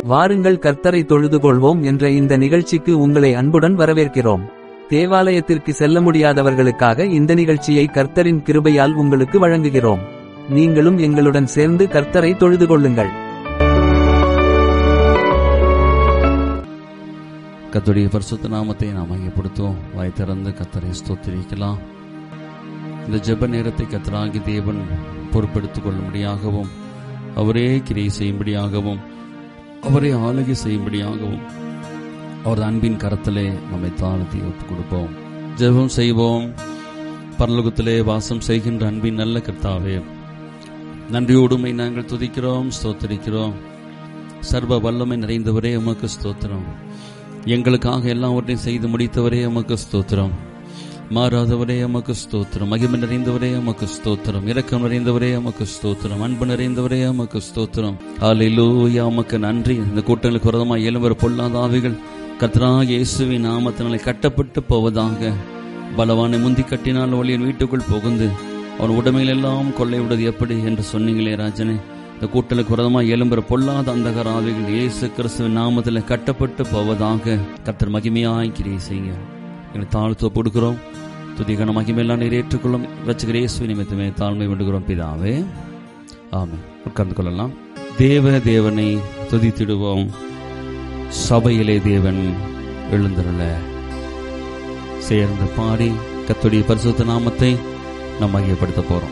வாருங்கள் கர்த்தரை தொழுது கொள்வோம் என்ற இந்த நிகழ்ச்சிக்கு உங்களை அன்புடன் வரவேற்கிறோம் தேவாலயத்திற்கு செல்ல முடியாதவர்களுக்காக இந்த நிகழ்ச்சியை கர்த்தரின் கிருபையால் உங்களுக்கு வழங்குகிறோம் நீங்களும் எங்களுடன் சேர்ந்து கர்த்தரை தொழுது கொள்ளுங்கள் கர்த்தருடைய பரிசுத்த நாமத்தை நாம் மையப்படுத்துவோம் வாய் திறந்து கத்தரை ஸ்தோத்திரிக்கலாம் இந்த ஜெப நேரத்தை கத்தராகி தேவன் பொறுப்பெடுத்துக் கொள்ளும்படியாகவும் அவரே கிரியை செய்யும்படியாகவும் அவரே ஆளுகை செய்யும்படியாகவும் அவர் அன்பின் கரத்திலே நம்மை தாழ்த்தி ஒப்புக் கொடுப்போம் ஜெபம் செய்வோம் பரலோகத்திலே வாசம் செய்கின்ற அன்பின் நல்ல கர்த்தாவே நன்றியோடுமை நாங்கள் துதிக்கிறோம் ஸ்தோத்திரிக்கிறோம் சர்வ வல்லமை நிறைந்தவரே உமக்கு ஸ்தோத்திரம் எங்களுக்காக எல்லாவற்றையும் செய்து முடித்தவரே உமக்கு ஸ்தோத்திரம் மாறாதவரே உமக்கு ஸ்தோத்திரம் மகிமை நிறைந்தவரே உமக்கு ஸ்தோத்திரம் இரக்கம் நிறைந்தவரே உமக்கு ஸ்தோத்திரம் அன்பு நிறைந்தவரே உமக்கு ஸ்தோத்திரம் ஹalleluya உமக்கு நன்றி இந்த கூட்டங்களுக்கு விரதமாக எழும்புற பொல்லாத ஆவிகள் கர்த்தராகிய இயேசுவின் நாமத்தினாலே கட்டப்பட்டு போவதாக பலவானை முந்தி கட்டினால் ஒளியின் வீட்டுக்குள் புகுந்து அவன் உடமையில் எல்லாம் கொள்ளை விடுவது எப்படி என்று சொன்னீங்களே ராஜனே இந்த கூட்டலுக்கு விரதமாக எழும்புற பொல்லாத அந்தகர ஆவிகள் இயேசு கிறிஸ்துவின் நாமத்தில் கட்டப்பட்டு போவதாக கர்த்தர் மகிமையாய் கிரியை செய்யுங்க எங்களை தாழ்த்து கொடுக்கிறோம் துதிகன மகிமையெல்லாம் நீர் ஏற்றுக்கொள்ளும் ரசிகர் இயேசு நிமித்தமே தாழ்மை வேண்டுகிறோம் பிதாவே ஆமென் உட்கார்ந்து கொள்ளலாம் தேவ தேவனை துதித்திடுவோம் சபையிலே தேவன் எழுந்தருள சேர்ந்து பாடி கத்துடைய பரிசுத்த நாமத்தை நம்ம மையப்படுத்த போறோம்